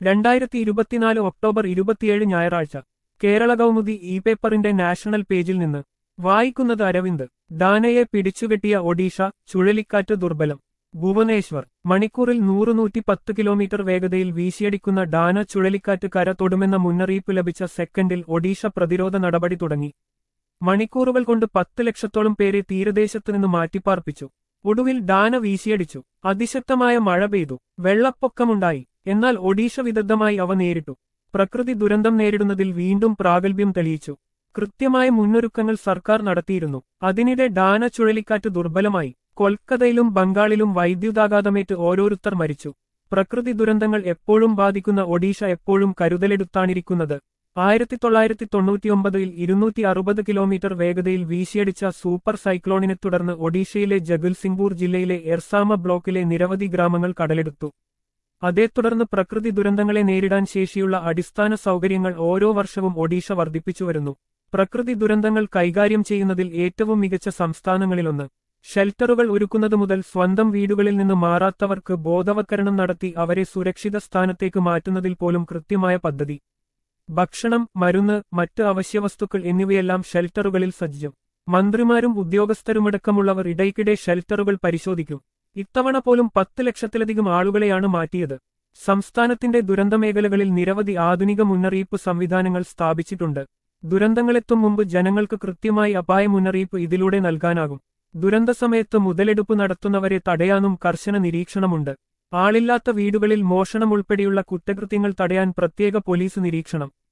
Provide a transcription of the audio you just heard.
രണ്ടായിരത്തി ഇരുപത്തിനാല് ഒക്ടോബർ ഇരുപത്തിയേഴ് ഞായറാഴ്ച കേരള കൗമുദി ഇ പേപ്പറിന്റെ നാഷണൽ പേജിൽ നിന്ന് വായിക്കുന്നത് അരവിന്ദ് ഡാനയെ പിടിച്ചുകെട്ടിയ ഒഡീഷ ചുഴലിക്കാറ്റ് ദുർബലം ഭുവനേശ്വർ മണിക്കൂറിൽ നൂറ് നൂറ്റി പത്ത് കിലോമീറ്റർ വേഗതയിൽ വീശിയടിക്കുന്ന ഡാന ചുഴലിക്കാറ്റ് കര തൊടുമെന്ന മുന്നറിയിപ്പ് ലഭിച്ച സെക്കൻഡിൽ ഒഡീഷ പ്രതിരോധ നടപടി തുടങ്ങി മണിക്കൂറുകൾ കൊണ്ട് പത്ത് ലക്ഷത്തോളം പേരെ തീരദേശത്തു നിന്ന് മാറ്റിപ്പാർപ്പിച്ചു ഒടുവിൽ ഡാന വീശിയടിച്ചു അതിശക്തമായ മഴ പെയ്തു വെള്ളപ്പൊക്കമുണ്ടായി എന്നാൽ ഒഡീഷ വിദഗ്ധമായി അവ നേരിട്ടു പ്രകൃതി ദുരന്തം നേരിടുന്നതിൽ വീണ്ടും പ്രാഗൽഭ്യം തെളിയിച്ചു കൃത്യമായ മുന്നൊരുക്കങ്ങൾ സർക്കാർ നടത്തിയിരുന്നു അതിനിടെ ഡാന ചുഴലിക്കാറ്റ് ദുർബലമായി കൊൽക്കത്തയിലും ബംഗാളിലും വൈദ്യുതാഘാതമേറ്റ് ഓരോരുത്തർ മരിച്ചു പ്രകൃതി ദുരന്തങ്ങൾ എപ്പോഴും ബാധിക്കുന്ന ഒഡീഷ എപ്പോഴും കരുതലെടുത്താണിരിക്കുന്നത് ആയിരത്തി തൊള്ളായിരത്തി തൊണ്ണൂറ്റിയൊമ്പതിൽ ഇരുന്നൂറ്റി അറുപത് കിലോമീറ്റർ വേഗതയിൽ വീശിയടിച്ച സൂപ്പർ സൈക്ലോണിനെ തുടർന്ന് ഒഡീഷയിലെ ജഗൽസിംഗ്പൂർ ജില്ലയിലെ എർസാമ ബ്ലോക്കിലെ നിരവധി ഗ്രാമങ്ങൾ കടലെടുത്തു അതേ തുടർന്ന് പ്രകൃതി ദുരന്തങ്ങളെ നേരിടാൻ ശേഷിയുള്ള അടിസ്ഥാന സൗകര്യങ്ങൾ ഓരോ വർഷവും ഒഡീഷ വർദ്ധിപ്പിച്ചുവരുന്നു പ്രകൃതി ദുരന്തങ്ങൾ കൈകാര്യം ചെയ്യുന്നതിൽ ഏറ്റവും മികച്ച സംസ്ഥാനങ്ങളിലൊന്ന് ഷെൽട്ടറുകൾ ഒരുക്കുന്നത് മുതൽ സ്വന്തം വീടുകളിൽ നിന്ന് മാറാത്തവർക്ക് ബോധവത്കരണം നടത്തി അവരെ സുരക്ഷിത സ്ഥാനത്തേക്ക് മാറ്റുന്നതിൽ പോലും കൃത്യമായ പദ്ധതി ഭക്ഷണം മരുന്ന് മറ്റ് അവശ്യവസ്തുക്കൾ എന്നിവയെല്ലാം ഷെൽട്ടറുകളിൽ സജ്ജം മന്ത്രിമാരും ഉദ്യോഗസ്ഥരുമടക്കമുള്ളവർ ഇടയ്ക്കിടെ ഷെൽട്ടറുകൾ പരിശോധിക്കും ഇത്തവണ പോലും പത്ത് ലക്ഷത്തിലധികം ആളുകളെയാണ് മാറ്റിയത് സംസ്ഥാനത്തിന്റെ ദുരന്തമേഖലകളിൽ നിരവധി ആധുനിക മുന്നറിയിപ്പ് സംവിധാനങ്ങൾ സ്ഥാപിച്ചിട്ടുണ്ട് ദുരന്തങ്ങളെത്തും മുമ്പ് ജനങ്ങൾക്ക് കൃത്യമായി അപായ മുന്നറിയിപ്പ് ഇതിലൂടെ നൽകാനാകും ദുരന്ത സമയത്ത് മുതലെടുപ്പ് നടത്തുന്നവരെ തടയാനും കർശന നിരീക്ഷണമുണ്ട് ആളില്ലാത്ത വീടുകളിൽ മോഷണം ഉൾപ്പെടെയുള്ള കുറ്റകൃത്യങ്ങൾ തടയാൻ പ്രത്യേക പോലീസ് നിരീക്ഷണം